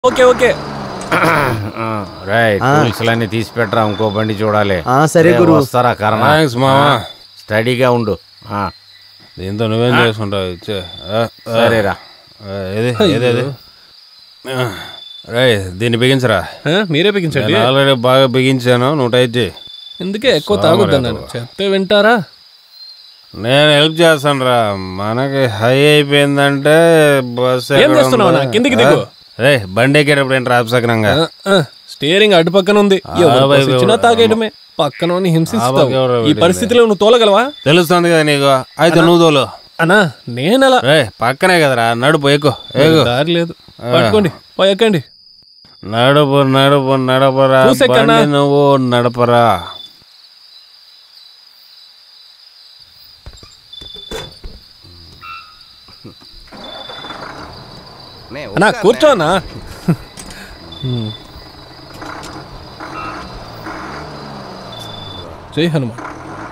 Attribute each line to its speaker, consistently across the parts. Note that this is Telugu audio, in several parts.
Speaker 1: ఓకే ఓకే
Speaker 2: రైట్ టూల్స్లన్నీ తీసి పెట్టరా ఇంకో బండి చూడాలి
Speaker 3: ఆ, సరే
Speaker 2: రే,
Speaker 3: గురు.
Speaker 2: వస్తారా కరణ
Speaker 4: థ్యాంక్స్ మామా
Speaker 2: స్టడీగా ఉండు ఆ,
Speaker 4: దీంతో నువ్వేం చేసుకుంటావు ఇచ్చే ఆ, ఆ.
Speaker 2: సరేరా
Speaker 4: ఆ, ఏది ఏది ఏది రేయ్ దీన్ని బిగించరా
Speaker 1: ఆ, మీరే బిగించండి
Speaker 4: నేను ఆల్రెడీ బాగా బిగించాను నువ్వు టైట్ చేయి
Speaker 1: ఎందుకే ఎక్కువ తాగొద్దన్నాను చెప్తే వింటారా
Speaker 4: నేను హెల్ప్ చేస్తాను రా మనకి హై అయిపోయిందంటే బస్
Speaker 1: ఏం చేస్తున్నావు అన్న? కిందికి దిగు.
Speaker 4: రే బండి ఎక్కేటప్పుడు ఏంటి రాపసకరంగా
Speaker 1: ఆ, ఆ, స్టీరింగ్ అటు పక్కన ఉంది ఎవరు
Speaker 4: వైపు
Speaker 1: బస్సు ఇచ్చినా
Speaker 4: ఎవరు?
Speaker 1: తాగేయడమే పక్కన
Speaker 4: ఆ
Speaker 1: హింసిస్తావు
Speaker 4: పక్క ఎవరు
Speaker 1: ఈ
Speaker 4: వెళ్ళింది?
Speaker 1: పరిస్థితిలో నువ్వు తోలగలవా
Speaker 4: తెలుస్తుంది కదా నీకు అయితే నువ్వు తోలు
Speaker 1: అన్నా నేనలా
Speaker 4: రే పక్కనే కదరా నడుపు ఎక్కు ఎక్కు
Speaker 1: దారి లేదు పట్టుకోండి పోయి ఎక్కండి
Speaker 4: నడుపు నడుపు నడపరా
Speaker 1: చూసెక్కన్నా?
Speaker 4: బండి నువ్వు నడపరా
Speaker 1: అన్నా కూర్చో అన్నా జై హనుమాన్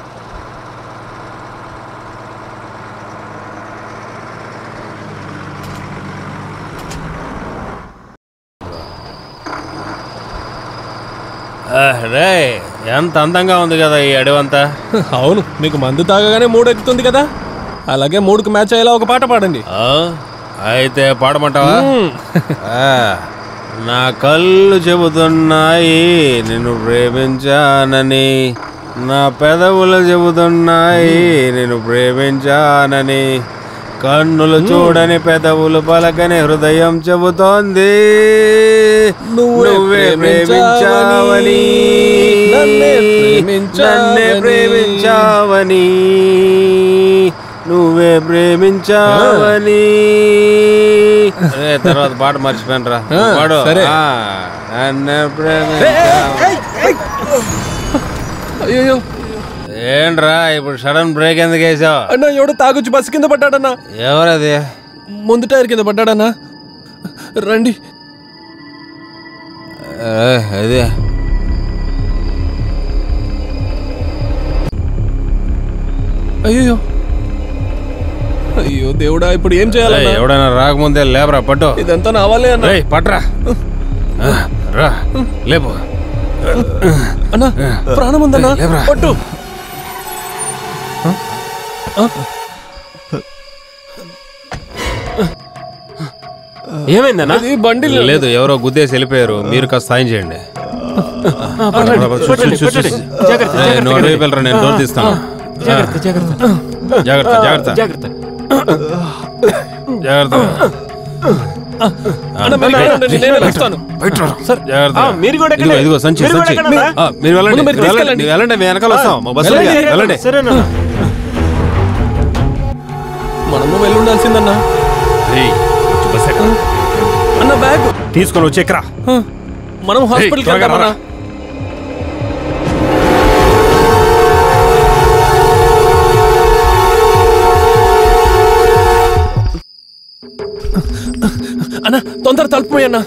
Speaker 4: ఆ, రే ఎంత అందంగా ఉంది కదా ఈ అడవంతా
Speaker 1: అవును మీకు మందు తాగగానే మూడు ఎక్కుతుంది కదా అలాగే మూడుకు మ్యాచ్ అయ్యేలా ఒక పాట పాడండి
Speaker 4: ఆ, అయితే పాడమంటావా
Speaker 1: మ్మ్.
Speaker 4: ఆ, నా కళ్ళు చెబుతున్నాయి నిన్ను ప్రేమించానని నా పెదవులు చెబుతున్నాయి నిన్ను ప్రేమించానని కన్నులు చూడని పెదవులు పలకని హృదయం చెబుతోంది
Speaker 1: నువ్వే
Speaker 4: నువ్వే
Speaker 1: ప్రేమించావని,
Speaker 4: ప్రేమించావని
Speaker 1: నన్నే ప్రేమించావని.
Speaker 4: నన్నే ప్రేమించావని నువ్వే ప్రేమించావని అరే తర్వాత పాట మర్చిపోయినరా
Speaker 1: ఆ,
Speaker 4: పాడు
Speaker 1: సరే.
Speaker 4: ఆ, నన్నే ప్రేమించావని
Speaker 1: అయ్యో
Speaker 4: ఏంట్రా ఇప్పుడు సడన్ బ్రేక్ ఎందుకు వేసావు
Speaker 1: అన్న ఎవడో తాగొచ్చి బస్సు కింద పడ్డాడన్నా
Speaker 4: ఎవరది
Speaker 1: ముందు టైర్ కింద పడ్డాడన్నా రండి
Speaker 4: ఏ, అది
Speaker 1: అయ్యో అయ్యో దేవుడా ఇప్పుడు ఏం
Speaker 4: ఏయ్,
Speaker 1: చేయాలన్నా
Speaker 4: ఎవడైనా రాకముందే లేబరా పట్టు
Speaker 1: ఇదంతా నావాలే అన్న
Speaker 4: రేయ్ పట్రా ఆ, రా లేపు
Speaker 1: అన్న ప్రాణం ఉందన్నా
Speaker 4: లేవరా.
Speaker 1: పట్టు
Speaker 4: ఏమైందన్నా
Speaker 1: అది బండి
Speaker 4: లేదు ఎవరో గుద్దేసి వెళ్ళిపోయారు మీరు కాస్త సాయం చేయండి ఏయ్, నువ్వు అడవి వెళ్ళరా నేను డోర్ తీస్తాను జాగ్రత్త జాగ్రత్త జాగ్రత్త జాగ్రత్త
Speaker 1: అన్న మీరు ఇక్కడ ఉండండి, నేను వస్తాను
Speaker 4: సార్ జాగ్రత్త
Speaker 5: మీరు కూడా
Speaker 4: ఇదిగో ఇదిగో సంచి
Speaker 5: మీరు కూడా
Speaker 4: సంచి
Speaker 5: ఎక్కడన్నా?
Speaker 4: ఆ, మీరు వెళ్ళండి
Speaker 1: ముందు మీరు
Speaker 4: వెళ్ళండి
Speaker 1: తీసుకెళ్ళండి.
Speaker 4: మీరు వెళ్ళండి మేము వెనకాల వస్తాం మా బస్సు
Speaker 1: వెళ్ళండి.
Speaker 4: వెళ్ళండి
Speaker 5: సరేనా
Speaker 1: మనము వెళ్ళి ఉండాల్సిందన్నా
Speaker 5: రేయ్, వచ్చి బస్ ఎక్కడ
Speaker 1: అన్న బ్యాగ్
Speaker 5: తీసుకొని వచ్చి ఎక్కరా
Speaker 1: హ, మనం హాస్పిటల్కి
Speaker 5: త్వరగా
Speaker 1: వెళ్దామన్నా
Speaker 5: రారా.
Speaker 1: అన్న తొందర తలుపుపోయి అన్న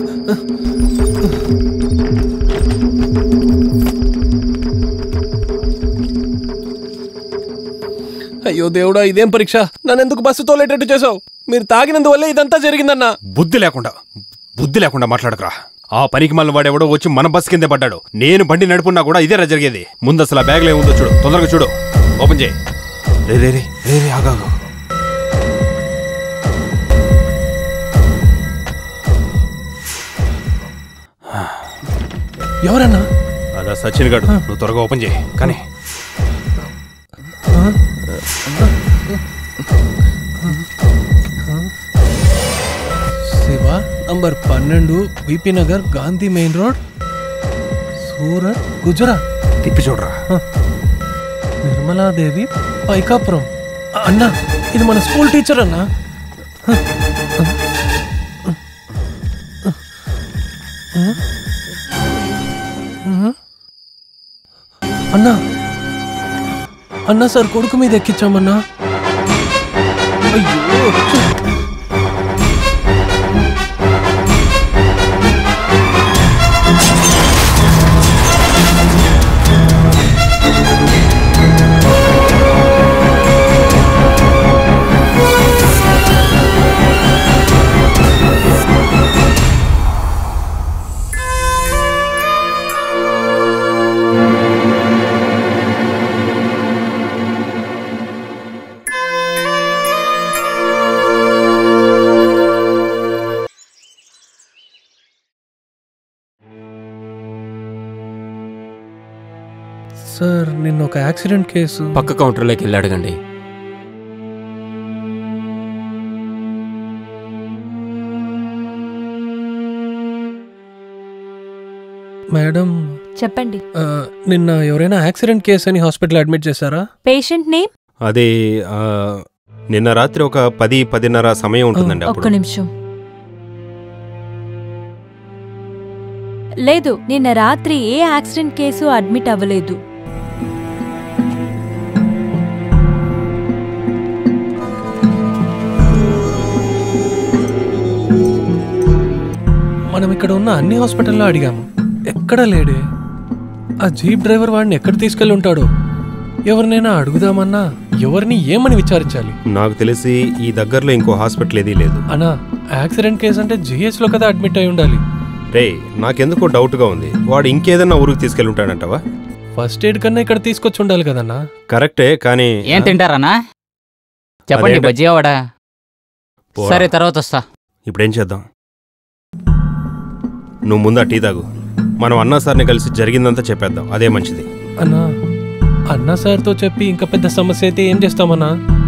Speaker 1: అయ్యో దేవుడా ఇదేం పరీక్ష నన్ను ఎందుకు బస్సు తోలేటట్టు చేసావు మీరు తాగినందువల్లే ఇదంతా జరిగిందన్నా
Speaker 5: బుద్ధి లేకుండా బుద్ధి లేకుండా మాట్లాడకరా ఆ పనికి మళ్ళీ వాడెవడో వచ్చి మన బస్ కిందే పడ్డాడు నేను బండి నడుపున్నా కూడా ఇదే రా జరిగేది ముందు అసలు ఆ బ్యాగ్లో ఏముందో చూడు తొందరగా చూడు ఓపెన్ చేయి రే రే రే రే రే ఆగాగు
Speaker 1: ఎవరన్నా
Speaker 5: అదా సచిన్ గడు నువ్వు త్వరగా ఓపెన్ చేయి కానీ
Speaker 1: శివ నంబర్ పన్నెండు VP Nagar Gandhi main road Surat Gujarat
Speaker 5: తిప్పి చూడరా
Speaker 1: నిర్మలాదేవి పైకాపురం అన్నా ఇది మన స్కూల్ టీచర్ అన్నా అన్నా అన్నా సార్ కొడుకు మీద ఎక్కించామన్నా అయ్యో సార్ నిన్న ఒక యాక్సిడెంట్ కేసు
Speaker 3: పక్క కౌంటర్లోకి వెళ్ళి అడగండి
Speaker 1: మేడం
Speaker 6: చెప్పండి
Speaker 1: ఆ, నిన్న ఎవరైనా యాక్సిడెంట్ కేసు అని హాస్పిటల్ అడ్మిట్ చేశారా
Speaker 6: పేషెంట్ నేమ్
Speaker 5: అది ఆ, నిన్న రాత్రి ఒక పది పదిన్నర సమయం ఉంటుందండి
Speaker 6: ఒక్క
Speaker 5: అప్పుడు
Speaker 6: నిమిషం లేదు నిన్న రాత్రి ఏ యాక్సిడెంట్ కేసు అడ్మిట్ అవ్వలేదు
Speaker 1: మనం ఇక్కడ ఉన్న అన్ని హాస్పిటల్లో అడిగాము ఎక్కడా లేడే ఆ జీప్ డ్రైవర్ వాడిని ఎక్కడ తీసుకెళ్ళి ఉంటాడో ఎవరినైనా అడుగుదామన్నా ఎవరిని ఏమని విచారించాలి
Speaker 5: నాకు తెలిసి ఈ దగ్గరలో ఇంకో హాస్పిటల్ ఏదీ లేదు
Speaker 1: అన్నా యాక్సిడెంట్ కేసు అంటే GH లో కదా అడ్మిట్ అయి ఉండాలి
Speaker 5: రే నాకెందుకో డౌట్గా ఉంది వాడు ఇంకేదన్నా ఊరికి తీసుకెళ్ళి ఉంటాడంటవా
Speaker 1: ఫస్ట్ ఎయిడ్ కన్నా ఇక్కడ తీసుకొచ్చి ఉండాలి కదన్నా
Speaker 5: కరెక్టే కానీ
Speaker 7: ఏం తింటారన్నా చెప్పండి
Speaker 5: అదేంట-
Speaker 7: బజ్జీ వాడా
Speaker 5: పోరా.
Speaker 7: సరే తర్వాత వస్తా
Speaker 5: ఇప్పుడేం చేద్దాం నువ్వు ముందు ఆ టీ తాగు మనం అన్నా సార్ని కలిసి జరిగిందంతా చెప్పేద్దాం అదే మంచిది
Speaker 1: అన్నా అన్నా సార్తో చెప్పి ఇంకా పెద్ద సమస్య అయితే ఏం చేస్తామన్నా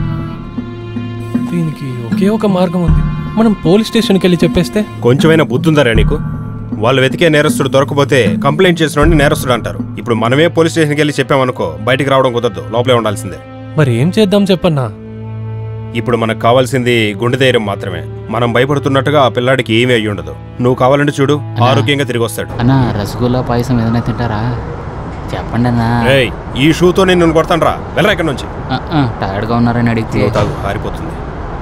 Speaker 1: దీనికి ఒకే ఒక మార్గం ఉంది మనం పోలీస్ స్టేషన్కి వెళ్ళి చెప్పేస్తే
Speaker 5: కొంచెమైనా బుద్ధుందరా నీకు వాళ్ళు వెతికే నేరస్తుడు దొరకపోతే కంప్లైంట్ చేసిన నేరస్తుడు అంటారు ఇప్పుడు మనమే పోలీస్ స్టేషన్కి వెళ్ళి చెప్పామనుకో బయటికి రావడం కుదరదు లోపలే ఉండాల్సిందే
Speaker 1: మరి ఏం చేద్దాం చెప్పన్నా
Speaker 5: ఇప్పుడు మనకు కావాల్సింది గుండె ధైర్యం మాత్రమే మనం భయపడుతున్నట్టుగా ఆ పిల్లాడికి ఏమీ అయ్యి ఉండదు నువ్వు కావాలంటే చూడు ఆరోగ్యంగా తిరిగి వస్తాడు
Speaker 7: అన్నా రసగుల్లా పాయసం ఏదైనా తింటారా చెప్పండి అన్నా
Speaker 5: రేయ్ ఈ షూతో నేను నిన్ను కొడతాను రా వెళ్ళరా ఇక్కడ నుంచి
Speaker 7: ఆ, ఆ, టైర్డ్గా ఉన్నారని అడిగితే
Speaker 5: నువ్వు తాగు ఆరిపోతుంది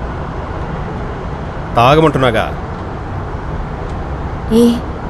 Speaker 5: తాగమంటున్నాగా
Speaker 8: ఏ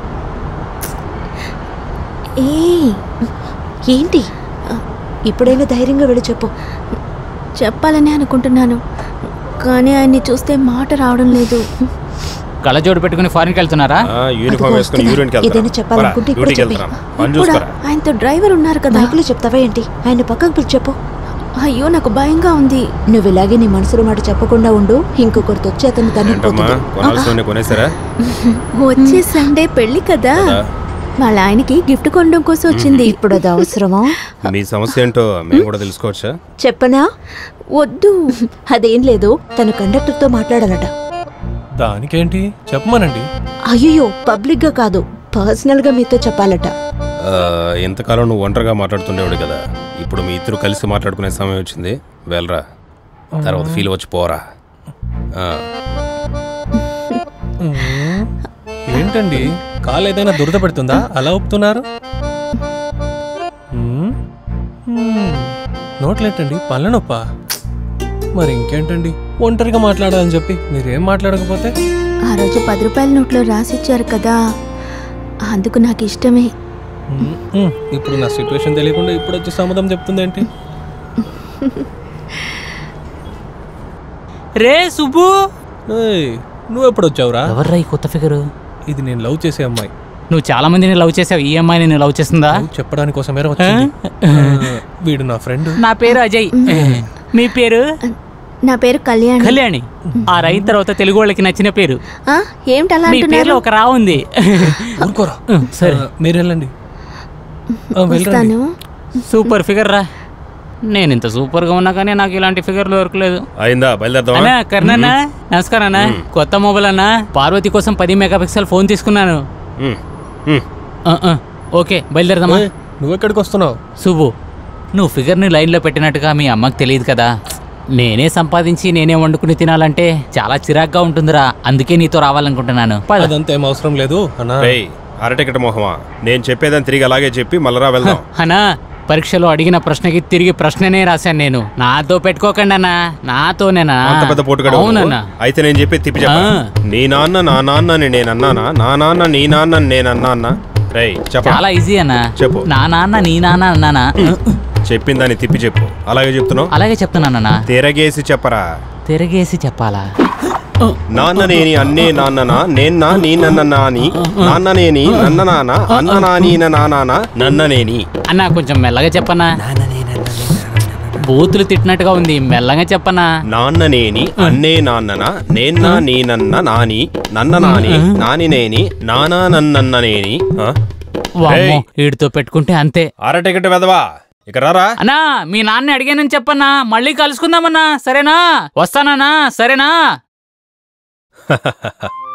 Speaker 8: ఏ ఏంటి ఇప్పుడైనా ధైర్యంగా వెళ్ళి చెప్పు
Speaker 9: చెప్పాలని అనుకుంటున్నాను కానీ ఆయన్ని చూస్తే మాట రావడం లేదు
Speaker 7: కళ్ళజోడు పెట్టుకుని ఫారిన్కి వెళ్తున్నారా
Speaker 5: ఆ, యూనిఫామ్ వేసుకుని
Speaker 8: వస్తున్నా.
Speaker 5: యూరిన్కి
Speaker 8: ఏదైనా చెప్పాలనుకుంటే ఇప్పుడే
Speaker 5: డ్యూటీకి
Speaker 8: చెప్పేయ్.
Speaker 5: వెళ్తున్నాను పని
Speaker 9: ఇప్పుడా?
Speaker 5: చూసుకోరా
Speaker 9: ఆయనతో డ్రైవర్ ఉన్నారు కదా
Speaker 8: మైకులో చెప్తావా ఏంటి ఆయన పక్కకు పిలిచి చెప్పు
Speaker 9: అయ్యో నాకు భయంగా ఉంది
Speaker 8: నువ్వు ఇలాగే నీ మనసులో మాట చెప్పకుండా ఉండు ఇంకొకరితో వచ్చి అతను
Speaker 5: ఏంటమ్మా
Speaker 8: తన్నుకుపోతుంది
Speaker 5: కొనాల్సిన కొనేసారా
Speaker 9: వచ్చే సండే పెళ్లి కదా వాళ్ళ ఆయనకి గిఫ్ట్ కొనడం కోసం వచ్చింది
Speaker 8: ఇప్పుడు అది అవసరమా
Speaker 5: మీ సమస్య ఏంటో మేము కూడా తెలుసుకోవచ్చా
Speaker 8: చెప్పనా
Speaker 9: వద్దు
Speaker 8: అదేం లేదు తను కండక్టర్తో మాట్లాడాలట
Speaker 1: దానికేంటి చెప్పమనండి
Speaker 8: అయ్యో పబ్లిక్ గా కాదు పర్సనల్ గా మీతో చెప్పాలట
Speaker 5: ఆ, ఇంతకాలం నువ్వు ఒంటరిగా మాట్లాడుతుండేవాడు కదా ఇప్పుడు మీ ఇద్దరు కలిసి మాట్లాడుకునే సమయం వచ్చింది వెళ్ళరా తర్వాత ఫీల్ వచ్చి పోరా ఆ,
Speaker 1: ఉమ్, ఏంటండి కాలు ఏదైనా దురద పెడుతుందా అలా ఒప్పుతున్నారు ఉమ్, ఉమ్, నోట్లేటండి పళ్ళ నొప్పా మరి ఇంకేంటండి ఒంటరిగా మాట్లాడాలని చెప్పి మీరేం మాట్లాడకపోతే
Speaker 9: ఆ రోజు పది రూపాయల నోట్లో రాసిచ్చారు కదా అందుకు నాకు ఇష్టమే
Speaker 1: ఉమ్, ఉమ్, ఇప్పుడు నా సిచ్యువేషన్ తెలియకుండా ఇప్పుడు వచ్చి సమ్మతం చెప్తుందేంటి
Speaker 7: రే సుబ్బు
Speaker 1: ఏయ్, నువ్వు ఎప్పుడు వచ్చావురా
Speaker 7: ఎవర్రా ఈ కొత్త ఫిగరు
Speaker 1: ఇది నేను లవ్ చేసే అమ్మాయి
Speaker 7: నువ్వు చాలా మందిని లవ్ చేసావు ఈ అమ్మాయి నేను లవ్ చేస్తుందా
Speaker 1: నువ్వు చెప్పడానికి కోసమే వచ్చింది ఆ, వీడు నా ఫ్రెండ్
Speaker 7: నా పేరు అజయ్ మీ పేరు
Speaker 9: నా పేరు కళ్యాణ్
Speaker 7: కళ్యాణి ఆ రైన్ తర్వాత తెలుగు వాళ్ళకి నచ్చిన పేరు
Speaker 9: ఆ, ఏమిటి అలా
Speaker 7: మీ పేరులో
Speaker 9: అంటున్నారు
Speaker 7: ఒక రా ఉంది
Speaker 1: ఊరుకోరా
Speaker 7: సరే
Speaker 1: ఆ, మీరు వెళ్ళండి ఆ, వెళ్ళండి
Speaker 9: వస్తాను
Speaker 7: సూపర్ ఫిగర్ రా నేను ఇంత సూపర్ గా ఉన్నా కానీ నాకు ఇలాంటి ఫిగర్లు దొరకలేదు
Speaker 5: అయిందా బయలుదేరదామా
Speaker 7: అన్నా కర్ణన్న నమస్కారం అన్న కొత్త మొబైల్ అన్న పార్వతి కోసం పది మెగాపిక్సెల్ ఫోన్ తీసుకున్నాను
Speaker 5: ఉమ్, ఉమ్.
Speaker 7: ఆ, ఆ, ఓకే బయలుదేరదామా
Speaker 1: ఏయ్, నువ్వు ఎక్కడికి వస్తున్నావు
Speaker 7: సుబ్బు నువ్వు ఫిగర్ని లైన్లో పెట్టినట్టుగా మీ అమ్మకి తెలియదు కదా నేనే సంపాదించి నేనే వండుకుని తినాలంటే చాలా చిరాగ్గా ఉంటుందిరా అందుకే నీతో రావాలనుకుంటున్నాను పద.
Speaker 1: అదంతా ఏం అవసరం లేదు అన్నా
Speaker 5: రేయ్ అరటికట మొహమా నేను చెప్పేదని తిరిగి అలాగే చెప్పి మళ్ళరా వెళ్దాం
Speaker 7: అన్నా పరీక్షలో అడిగిన ప్రశ్నకి తిరిగి ప్రశ్ననే రాశాను నేను నాతో పెట్టుకోకండి అన్నా నాతోనేనా
Speaker 5: అంత పెద్ద పోటుగాడు
Speaker 7: అవునన్నా
Speaker 5: అయితే నేను చెప్పి తిప్పి చెప్పా
Speaker 7: ఆ.
Speaker 5: నీ నాన్న నా నాన్న అని నేను అన్నానా నా నాన్న నీ నాన్న అని నేను అన్నా అన్నా రేయ్ చెప్ప
Speaker 7: చాలా ఈజీ అన్నా
Speaker 5: చెప్పు.
Speaker 7: నా నాన్న నీ నాన్న అన్నానా
Speaker 5: చెప్పిన దాన్ని తిప్పి చెప్పు అలాగే చెప్తున్నావు
Speaker 7: అలాగే చెప్తున్నానన్నా
Speaker 5: తిరగేసి చెప్పరా
Speaker 7: తిరగేసి చెప్పాలా
Speaker 5: నాన్న నేని అన్నే నాన్ననా నేన్నా నీ నన్న నాని నాన్న నేని నన్న నాన్న అన్న నాని నానా నన్న నేని
Speaker 7: అన్నా కొంచెం మెల్లగా చెప్పనా బూతులు తిట్టినట్టుగా ఉంది మెల్లగా చెప్పనా
Speaker 5: నాన్న నేని అన్నే నాన్నన నేన్నా నీ నన్న నాని నన్న నాని నాని నేని నానా నన్నన్న నేని ఆ?
Speaker 7: వామ్మో
Speaker 5: ఏయ్.
Speaker 7: వీడితో పెట్టుకుంటే అంతే
Speaker 5: అరటికట వెదవా ఇక రారా
Speaker 7: అన్నా మీ నాన్న అడిగానని చెప్పన్నా మళ్ళీ కలుసుకుందామన్నా సరేనా వస్తానన్నా సరేనా